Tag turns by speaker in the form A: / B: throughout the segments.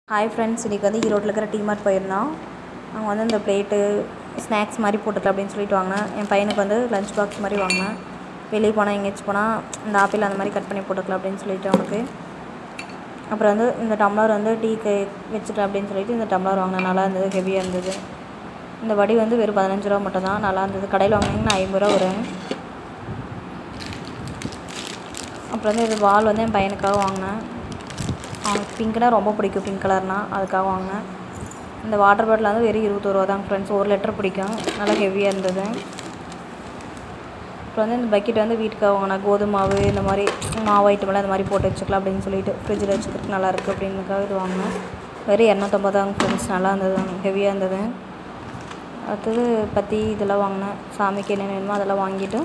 A: hi friends இன்றைக்கி வந்து ஈரோட்டில் இருக்கிற டிமார்ட் போயிருந்தோம் அங்கே வந்து இந்த பிளேட்டு ஸ்நாக்ஸ் மாதிரி போட்டுக்கலாம் அப்படின்னு சொல்லிட்டு வாங்கினேன் என் பையனுக்கு வந்து லஞ்ச் பாக்ஸ் மாதிரி வாங்கினேன் வெளியே போனால் எங்கேயாச்சும் போனால் இந்த ஆப்பிள் அந்த மாதிரி கட் பண்ணி போட்டுக்கலாம் அப்படின்னு சொல்லிட்டு அவனுக்கு அப்புறம் வந்து இந்த டம்ளர் வந்து டீக்கு வச்சுக்கலாம் அப்படின்னு சொல்லிட்டு இந்த டம்ளர் வாங்கினேன் நல்லா இருந்தது ஹெவியாக இருந்தது இந்த வடி வந்து வெறும் பதினஞ்சு ரூபா மட்டும் தான் நல்லா இருந்தது கடையில் வாங்கினீங்கன்னா ஐம்பது ரூபா வரும் அப்புறம் வந்து இது வால் வந்து என் பையனுக்காக வாங்கினேன் அவனுக்கு பிங்க்னா ரொம்ப பிடிக்கும் பிங்க் கலர்னால் அதுக்காக வாங்கினேன் இந்த வாட்டர் பாட்டில் வந்து வெறும் இருபத்தோரு ரூபா தான் ஃப்ரெண்ட்ஸ் ஒரு லிட்டர் பிடிக்கும் நல்லா ஹெவியாக இருந்தது அப்புறம் வந்து இந்த பக்கெட் வந்து வீட்டுக்காக வாங்கினேன் கோதுமை மாவு இந்த மாதிரி மாவு ஐட்டமெல்லாம் இந்த மாதிரி போட்டு வச்சுக்கலாம் அப்படின்னு சொல்லிட்டு ஃப்ரிட்ஜில் வச்சுக்கிறதுக்கு நல்லா இருக்குது அப்படின்னுக்காக இது வாங்கினேன் வெறும் இரநூத்தம்பதாங்க ஃப்ரெண்ட்ஸ் நல்லா இருந்தது ஹெவியாக இருந்தது அடுத்தது பற்றி இதெல்லாம் வாங்கினேன் சாமிக்கு என்ன வேணுமோ அதெல்லாம் வாங்கிட்டு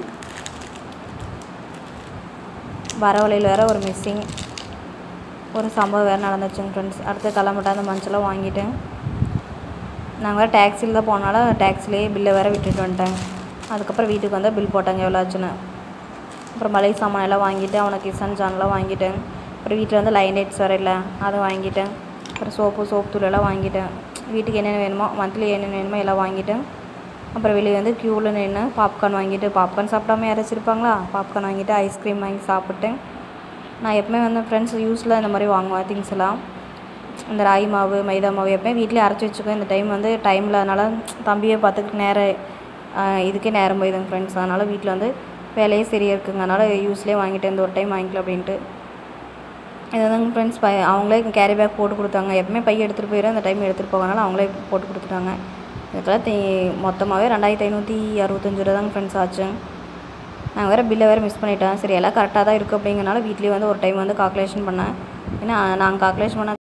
A: வர வழியில் வேறு ஒரு மிஸ்ஸிங் ஒரு சம்பவம் வேறு நடந்துச்சுங்க ஃப்ரெண்ட்ஸ் அடுத்து கிளம்பிட்டா அந்த மஞ்சளாம் வாங்கிட்டேன் நாங்கள் வேறு டேக்ஸியில் தான் போனால டேக்ஸிலேயே பில்லை வேறு விட்டுட்டு வந்துட்டேன் அதுக்கப்புறம் வீட்டுக்கு வந்தால் பில் போட்டாங்க எவ்வளோ ஆச்சுன்னு அப்புறம் மளிகை சாமான் எல்லாம் வாங்கிட்டு அவனுக்கு கிசன் ஜான்லாம் வாங்கிட்டேன் அப்புறம் வீட்டில் வந்து லைன் லைட்ஸ் வேறு இல்லை அதை வாங்கிட்டேன் அப்புறம் சோப்பு சோப்பு தூள் எல்லாம் வாங்கிட்டேன் வீட்டுக்கு என்னென்ன வேணுமோ மந்த்லி என்னென்ன வேணுமோ எல்லாம் வாங்கிட்டேன் அப்புறம் வெளியே வந்து க்யூவில் நின்று பாப்கார்ன் வாங்கிட்டு பாப்கார்ன் சாப்பிடாம யாராச்சும் இருப்பாங்களா பாப்கார்ன் வாங்கிட்டு ஐஸ்கிரீம் வாங்கி சாப்பிட்டேன் நான் எப்பவுமே வந்து ஃப்ரெண்ட்ஸ் யூஸில் இந்த மாதிரி வாங்குவேன் திங்ஸ் எல்லாம் இந்த ராகி மாவு மைதா மாவு எப்போயும் வீட்டிலே அரைச்சி வச்சுக்குவேன் இந்த டைம் வந்து டைமில் அதனால் தம்பியை பார்த்துக்கிட்டு நேரம் இதுக்கே நேரம் போயிடுங்க ஃப்ரெண்ட்ஸ் அதனால் வீட்டில் வந்து வேலையே சரியாக இருக்குங்க அதனால் யூஸ்லேயே வாங்கிட்டேன் இந்த ஒரு டைம் வாங்கிக்கலாம் அப்படின்ட்டு இது வந்து ஃப்ரெண்ட்ஸ் பை அவங்களே கேரி பேக் போட்டு கொடுத்தாங்க எப்பவுமே பை எடுத்துகிட்டு போயிடும் அந்த டைம் எடுத்துகிட்டு போகனால அவங்களே போட்டு கொடுத்துட்டாங்க இதுக்கெல்லாம் தி மொத்தமாகவே ரெண்டாயிரத்தி ஐநூற்றி அறுபத்தஞ்சு ரூபா தாங்க ஃப்ரெண்ட்ஸ் ஆச்சு நாங்கள் வேறு பில்லை வேறு மிஸ் பண்ணிட்டேன் சரி எல்லாம் கரெக்டாக தான் இருக்குது அப்படிங்கிறனால வீட்லேயே வந்து ஒரு டைம் வந்து கால்குலேஷன் பண்ணேன் ஏன்னா நாங்கள் கால்குலேஷன் பண்ண